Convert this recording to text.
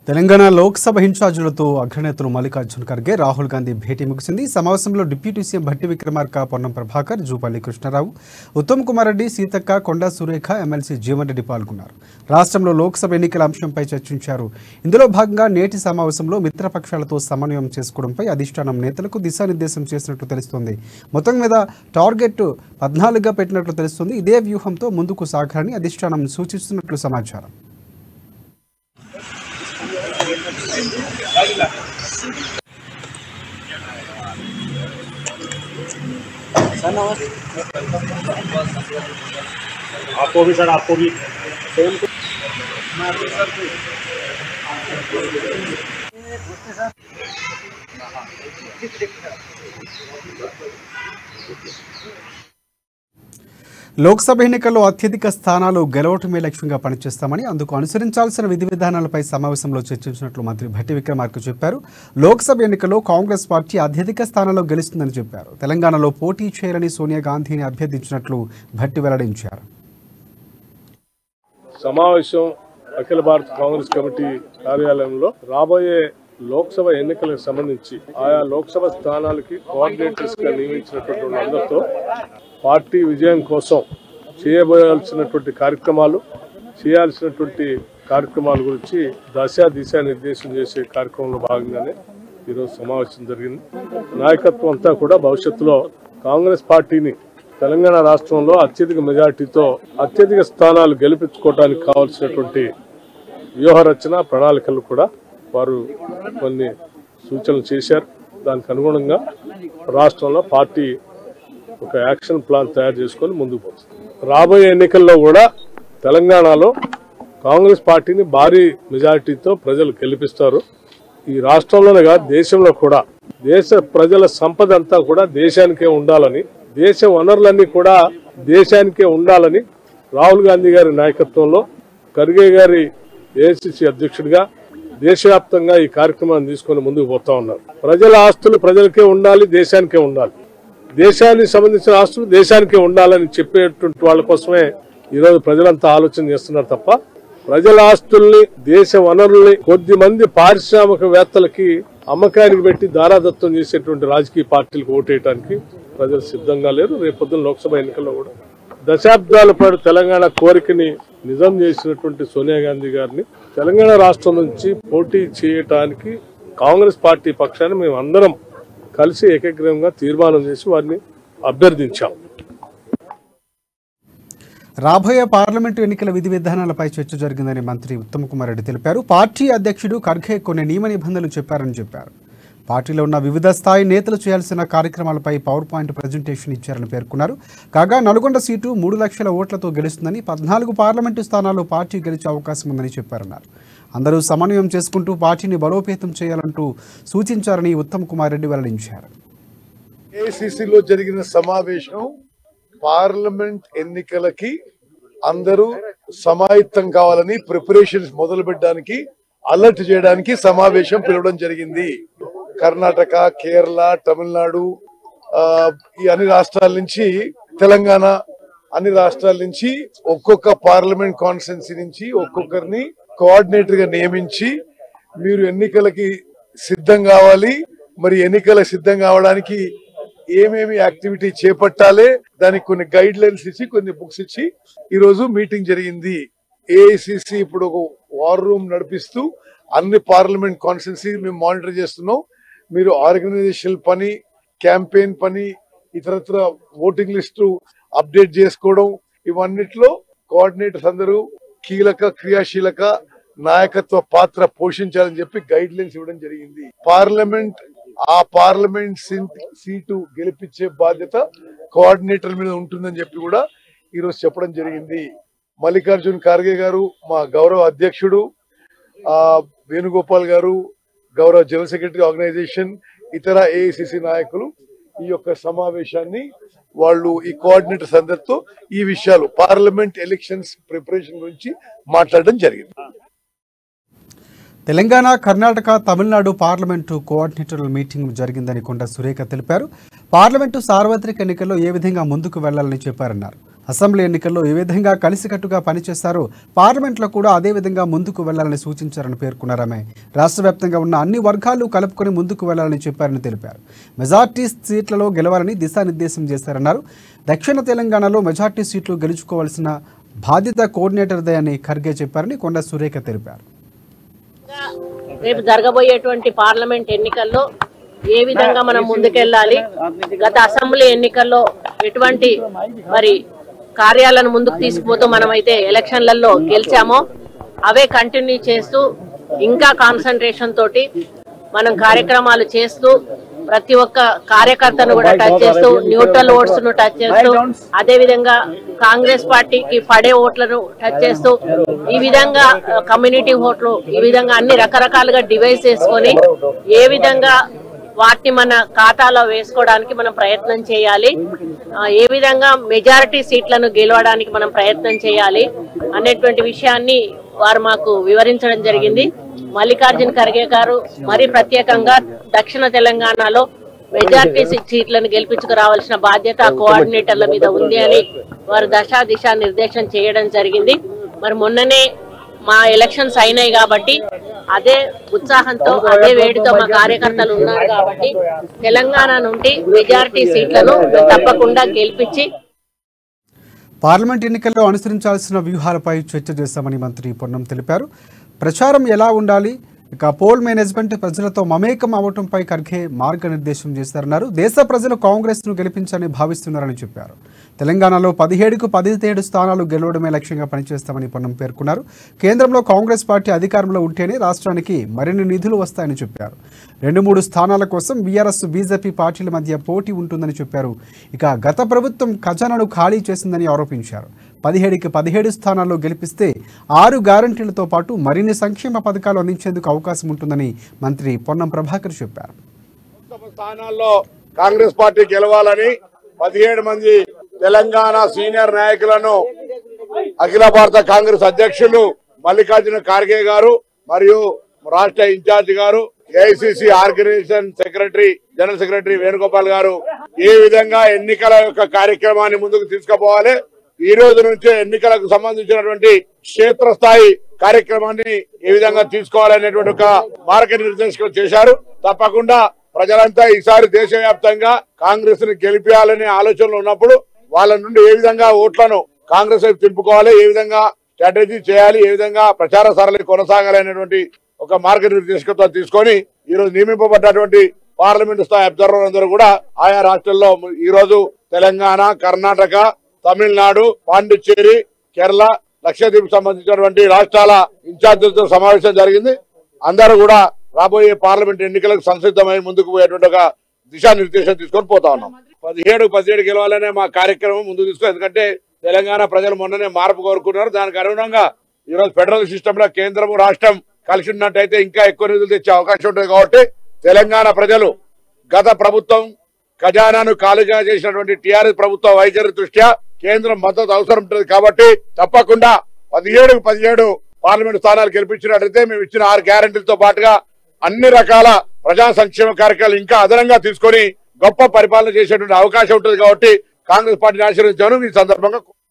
తెలంగాణ లోక్సభ ఇన్ఛార్జీలతో అగ్రనేతలు మల్లికార్జున్ ఖర్గే రాహుల్ గాంధీ భేటీ ముగిసింది ఈ సమావేశంలో deputy CM Bhatti Vikramarka Ponnam Prabhakar Jupally Krishna Rao Uttam Kumar Reddy Seethakka Konda Surekha MLC Jeevan Reddy పాల్గొన్నారు రాష్ట్రంలో లోక్సభ ఎన్నికల అంశంపై చర్చించారు ఇందులో భాగంగా నేటి సమావేశంలో మిత్రపక్షాలతో సమన్వయం చేసుకోవడంపై అధిష్టానం నేతలకు దిశానిర్దేశం చేసినట్లు తెలుస్తోంది మొత్తం మీద టార్గెట్ పద్నాలుగుగా పెట్టినట్లు తెలుస్తుంది ఇదే వ్యూహంతో ముందుకు సాగాలని అధిష్టానం సూచిస్తున్నట్లు సమాచారం आपको भी सर आपको भी లోక్సభ ఎన్నికల్లో అత్యధిక స్థానాలు గెలవటమే లక్ష్యంగా పనిచేస్తామని అందుకు అనుసరించాల్సిన విధి విధానాలపై సమావేశంలో చర్చించినట్లు మంత్రి భట్టి విక్రమార్క చెప్పారు లోక్సభ ఎన్నికల్లో కాంగ్రెస్ పార్టీ అత్యధిక స్థానాల్లో గెలుస్తుందని చెప్పారు తెలంగాణలో పోటీ చేయాలని సోనియా గాంధీని అభ్యర్థించినట్లు భట్టి వెల్లడించారు సమావేశం అఖిల భారత కాంగ్రెస్ కమిటీ కార్యాలయంలో రాబోయే లోక్సభ ఎన్నికలకు సంబంధించి ఆయా లోక్సభ స్థానాలకి కోఆర్డినేటర్స్ గా నియమించినటువంటి వాళ్ళందరితో పార్టీ విజయం కోసం చేయబోయాల్సినటువంటి కార్యక్రమాలు చేయాల్సినటువంటి కార్యక్రమాల గురించి దశ దిశ నిర్దేశం చేసే కార్యక్రమంలో భాగంగానే ఈరోజు సమావేశం జరిగింది నాయకత్వం అంతా కూడా భవిష్యత్తులో కాంగ్రెస్ పార్టీని తెలంగాణ రాష్ట్రంలో అత్యధిక మెజార్టీతో అత్యధిక స్థానాలు గెలిపించుకోవడానికి కావాల్సినటువంటి వ్యూహ రచన ప్రణాళికలు కూడా వారు కొన్ని సూచనలు చేశారు దానికి అనుగుణంగా రాష్ట్రంలో పార్టీ ఒక యాక్షన్ ప్లాన్ తయారు చేసుకొని ముందుకు పోతుంది రాబోయే ఎన్నికల్లో కూడా తెలంగాణలో కాంగ్రెస్ పార్టీని భారీ మెజారిటీతో ప్రజలు గెలిపిస్తారు ఈ రాష్ట్రంలోనే కాదు దేశంలో కూడా దేశ ప్రజల సంపద అంతా కూడా దేశానికే ఉండాలని దేశ వనరులన్నీ కూడా దేశానికే ఉండాలని రాహుల్ గాంధీ గారి నాయకత్వంలో ఖర్గే గారి ఏఐసిసి అధ్యక్షుడిగా దేశవ్యాప్తంగా ఈ కార్యక్రమాన్ని తీసుకొని ముందుకు పోతా ఉన్నారు ప్రజల ఆస్తులు ప్రజలకే ఉండాలి దేశానికే ఉండాలి దేశానికి సంబంధించిన ఆస్తులు దేశానికే ఉండాలని చెప్పేటువంటి వాళ్ళ కోసమే ఈరోజు ప్రజలంతా ఆలోచన చేస్తున్నారు తప్ప ప్రజల ఆస్తుల్ని దేశ వనరుల్ని కొద్ది మంది పారిశ్రామికవేత్తలకి అమ్మకానికి పెట్టి దారాదత్తం చేసేటువంటి రాజకీయ పార్టీలకు ఓటేయడానికి ప్రజలు సిద్ధంగా లేరు రేపొద్దున లోక్సభ ఎన్నికల్లో కూడా దశాబ్దాల పాటు తెలంగాణ కోరికని నిజం చేసినటువంటి సోనియా గాంధీ గారిని తెలంగాణ రాష్ట్రం నుంచి పోటీ చేయటానికి కాంగ్రెస్ పార్టీ పక్షాన్ని మేము అందరం కలిసి ఏకగ్రీవంగా తీర్మానం చేసి వారిని అభ్యర్థించాం రాబోయే పార్లమెంటు ఎన్నికల విధి విధానాలపై చర్చ జరిగిందని మంత్రి ఉత్తమ్ కుమార్ రెడ్డి తెలిపారు పార్టీ అధ్యక్షుడు ఖర్గే కొన్ని నియమ నిబంధనలు చెప్పారని చెప్పారు పార్టీలో ఉన్న వివిధ స్థాయి నేతలు చేయాల్సిన కార్యక్రమాలపై పవర్ పాయింట్ ప్రజెంటేషన్ ఇచ్చారని పేర్కొన్నారు కాగా నల్గొండ సీటు మూడు లక్షల ఓట్లతో గెలుస్తుందని పద్నాలుగు పార్లమెంటు స్థానాల్లో పార్టీ గెలిచే అవకాశం ఉందని చెప్పారన్నారు అందరూ సమన్వయం చేసుకుంటూ పార్టీని బలోపేతం చేయాలంటూ సూచించారని ఉత్తమ్ కుమార్ రెడ్డి వెల్లడించారు ఏఐసిసిలో జరిగిన సమావేశం పార్లమెంట్ ఎన్నికలకి అందరూ సమాయత్తం కావాలని ప్రిపరేషన్స్ మొదలు పెట్టడానికి అలర్ట్ చేయడానికి సమావేశం పిలవడం జరిగింది కర్ణాటక కేరళ తమిళనాడు ఆ, ఈ అన్ని రాష్ట్రాల నుంచి తెలంగాణ అన్ని రాష్ట్రాల నుంచి ఒక్కొక్క పార్లమెంట్ కాన్స్టిట్యున్సీ నుంచి ఒక్కొక్కరిని కోఆర్డినేటర్ గా నియమించి మీరు ఎన్నికలకి సిద్ధం కావాలి మరి ఎన్నికలకు సిద్ధం కావడానికి ఏమేమి యాక్టివిటీ చేపట్టాలి దానికి కొన్ని గైడ్ లైన్స్ ఇచ్చి కొన్ని బుక్స్ ఇచ్చి ఈ రోజు మీటింగ్ జరిగింది ఏఐసిసి ఇప్పుడు ఒక వార్ రూమ్ నడిపిస్తూ అన్ని పార్లమెంట్ కాన్స్టిట్యున్సీ మేము మానిటర్ చేస్తున్నాం మీరు ఆర్గనైజేషన్ పని క్యాంపెయిన్ పని ఇతరత్ర ఓటింగ్ లిస్టు అప్డేట్ చేసుకోవడం ఇవన్నిట్లో కోఆర్డినేటర్స్ అందరూ కీలక క్రియాశీలక నాయకత్వ పాత్ర పోషించాలని చెప్పి గైడ్ లైన్స్ ఇవ్వడం జరిగింది పార్లమెంట్ ఆ పార్లమెంట్ సీ- సీటు గెలిపించే బాధ్యత కోఆర్డినేటర్ మీద ఉంటుందని చెప్పి కూడా ఈరోజు చెప్పడం జరిగింది మల్లికార్జున్ ఖార్గే గారు మా గౌరవ అధ్యక్షుడు ఆ వేణుగోపాల్ గారు గౌరవ జనరల్ సెక్రటరీ ఆర్గనైజేషన్ ఇతర ఏఐసిసి నాయకులు ఈ యొక్క సమావేశాన్ని వాళ్ళు ఈ కోఆర్డినేటర్స్ అందరితో ఈ విషయాలు పార్లమెంట్ ఎలక్షన్స్ ప్రిపరేషన్ గురించి మాట్లాడడం జరిగింది తెలంగాణ కర్ణాటక తమిళనాడు పార్లమెంటు కోఆర్డినేటర్ల మీటింగ్ జరిగిందని కొండ సురేఖ తెలిపారు పార్లమెంటు సార్వత్రిక ఎన్నికల్లో ఏ విధంగా ముందుకు వెళ్లాలని చెప్పారన్నారు అసెంబ్లీ ఎన్నికల్లో ఏ విధంగా కలిసికట్టుగా పనిచేస్తారో పార్లమెంట్లో కూడా అదే విధంగా ముందుకు వెళ్లాలని సూచించారని పేర్కొన్నారు ఆమె రాష్ట్ర వ్యాప్తంగా ఉన్న అన్ని వర్గాలు కలుపుకొని ముందుకు వెళ్లాలని చెప్పారని తెలిపారు మెజార్టీ సీట్లలో గెలవాలని దిశానిర్దేశం చేశారన్నారు దక్షిణ తెలంగాణలో మెజార్టీ సీట్లు గెలుచుకోవాల్సిన బాధ్యత కోఆర్డినేటర్దే అని ఖర్గే చెప్పారని కొండ సురేఖ తెలిపారు రేపు జరగబోయేటువంటి పార్లమెంట్ ఎన్నికల్లో ఏ విధంగా మనం ముందుకెళ్ళాలి గత అసెంబ్లీ ఎన్నికల్లో ఎటువంటి మరి కార్యాలను ముందుకు తీసుకుపోతూ మనమైతే ఎలక్షన్లలో గెలిచామో అవే కంటిన్యూ చేస్తూ ఇంకా కాన్సన్ట్రేషన్ తోటి మనం కార్యక్రమాలు చేస్తూ ప్రతి ఒక్క కార్యకర్తను కూడా టచ్ చేస్తూ న్యూట్రల్ ఓట్స్ ను టచ్ చేస్తూ అదే విధంగా కాంగ్రెస్ పార్టీకి పడే ఓట్లను టచ్ చేస్తూ ఈ విధంగా కమ్యూనిటీ ఓట్లు ఈ విధంగా అన్ని రకరకాలుగా డివైస్ చేసుకొని ఏ విధంగా వాటిని మన ఖాతాలో వేసుకోవడానికి మనం ప్రయత్నం చేయాలి ఆ, ఏ విధంగా మెజారిటీ సీట్లను గెలవడానికి మనం ప్రయత్నం చేయాలి అనేటువంటి విషయాన్ని వారు మాకు వివరించడం జరిగింది మల్లికార్జున ఖర్గే గారు మరి ప్రత్యేకంగా దక్షిణ తెలంగాణలో మెజార్టీ సీట్లను గెలిపించుకురావాల్సిన బాధ్యత ఆ కోఆర్డినేటర్ల మీద ఉంది అని వారు దశా దిశ నిర్దేశం చేయడం జరిగింది మరి మొన్ననే మా ఎలక్షన్స్ అయినాయి కాబట్టి అదే ఉత్సాహంతో అదే వేడితో మా కార్యకర్తలు ఉన్నారు కాబట్టి తెలంగాణ నుండి మెజారిటీ సీట్లను తప్పకుండా గెలిపించి పార్లమెంట్ ఎన్నికల్లో అనుసరించాల్సిన వ్యూహాలపై చర్చ చేశామని మంత్రి పొన్నం తెలిపారు ప్రచారం ఎలా ఉండాలి ఇక పోల్ మేనేజ్మెంట్ ప్రజలతో మమేకం అవటంపై ఖర్గే మార్గనిర్దేశం చేశారన్నారు దేశ ప్రజలు కాంగ్రెస్ను గెలిపించాలని భావిస్తున్నారని చెప్పారు తెలంగాణలో పదిహేడుకు పదిహేడు స్థానాలు గెలవడమే లక్ష్యంగా పనిచేస్తామని పొన్నం పేర్కొన్నారు కేంద్రంలో కాంగ్రెస్ పార్టీ అధికారంలో ఉంటేనే రాష్ట్రానికి మరిన్ని నిధులు వస్తాయని చెప్పారు రెండు మూడు స్థానాల కోసం బీఆర్ఎస్ బీజేపీ పార్టీల మధ్య పోటీ ఉంటుందని చెప్పారు ఇక గత ప్రభుత్వం ఖజానాను ఖాళీ చేసిందని ఆరోపించారు పదిహేడుకి పదిహేడు స్థానాల్లో గెలిపిస్తే ఆరు గ్యారంటీలతో పాటు మరిన్ని సంక్షేమ పథకాలు అందించేందుకు అవకాశం ఉంటుందని మంత్రి పొన్నం ప్రభాకర్ చెప్పారు లోక్సభ స్థానాల్లో కాంగ్రెస్ పార్టీ గెలవాలని పదిహేడు మంది తెలంగాణ సీనియర్ నాయకులను అఖిల భారత కాంగ్రెస్ అధ్యక్షులు మల్లికార్జున ఖార్గే గారు మరియు రాష్ట్ర ఇన్ఛార్జ్ గారు AICC organisation secretary general secretary Venugopal గారు ఏ విధంగా ఎన్నికల యొక్క కార్యక్రమాన్ని ముందుకు తీసుకుపోవాలి ఈ రోజు నుంచే ఎన్నికలకు సంబంధించినటువంటి క్షేత్రస్థాయి కార్యక్రమాన్ని ఏ విధంగా తీసుకోవాలనేటువంటి ఒక మార్గనిర్దేశకం చేశారు తప్పకుండా ప్రజలంతా ఈసారి దేశవ్యాప్తంగా కాంగ్రెస్ ని గెలిపించాలనే ఆలోచనలు ఉన్నప్పుడు వాళ్ళ నుండి ఏ విధంగా ఓట్లను కాంగ్రెస్ వైపు తింపుకోవాలి ఏ విధంగా స్ట్రాటజీ చేయాలి ఏ విధంగా ప్రచార సరళి కొనసాగాలి అనేటువంటి ఒక మార్గనిర్దేశకత్వం తీసుకొని ఈ రోజు నియమింపబడ్డటువంటి పార్లమెంట్ స్థాయి అబ్జర్వర్ అందరూ కూడా ఆయా రాష్ట్రాల్లో ఈ రోజు తెలంగాణ కర్ణాటక తమిళనాడు పాండిచ్చేరి కేరళ లక్షద్వీప్ సంబంధించినటువంటి రాష్ట్రాల ఇన్ఛార్జీలతో సమావేశం జరిగింది అందరూ కూడా రాబోయే పార్లమెంట్ ఎన్నికలకు సంసిద్ధమై ముందుకు పోయేటువంటి ఒక దిశానిర్దేశం తీసుకొని పోతా ఉన్నాం పదిహేడు పదిహేడు గెలవాలనే మా కార్యక్రమం ముందుకు తీసుకో ఎందుకంటే తెలంగాణ ప్రజలు మొన్ననే మార్పు కోరుకున్నారు దానికి అనుగుణంగా ఈ రోజు ఫెడరల్ సిస్టమ్ లో కేంద్రము రాష్ట్రం కలిసి ఉన్నట్టయితే ఇంకా ఎక్కువ నిధులు తెచ్చే అవకాశం ఉంటుంది కాబట్టి తెలంగాణ ప్రజలు గత ప్రభుత్వం ఖజానాను ఖాళీగా చేసినటువంటి టిఆర్ఎస్ ప్రభుత్వ వైఖరి దృష్ట్యా కేంద్రం మద్దతు అవసరం ఉంటుంది కాబట్టి తప్పకుండా పదిహేడు పదిహేడు పార్లమెంట్ స్థానాలు గెలిపించినట్లయితే మేము ఇచ్చిన ఆరు గ్యారంటీలతో పాటుగా అన్ని రకాల ప్రజా సంక్షేమ కార్యక్రమాలు ఇంకా అదనంగా తీసుకొని గొప్ప పరిపాలన చేసేటువంటి అవకాశం ఉంటుంది కాబట్టి కాంగ్రెస్ పార్టీని ఆశీర్వదించాను ఈ సందర్భంగా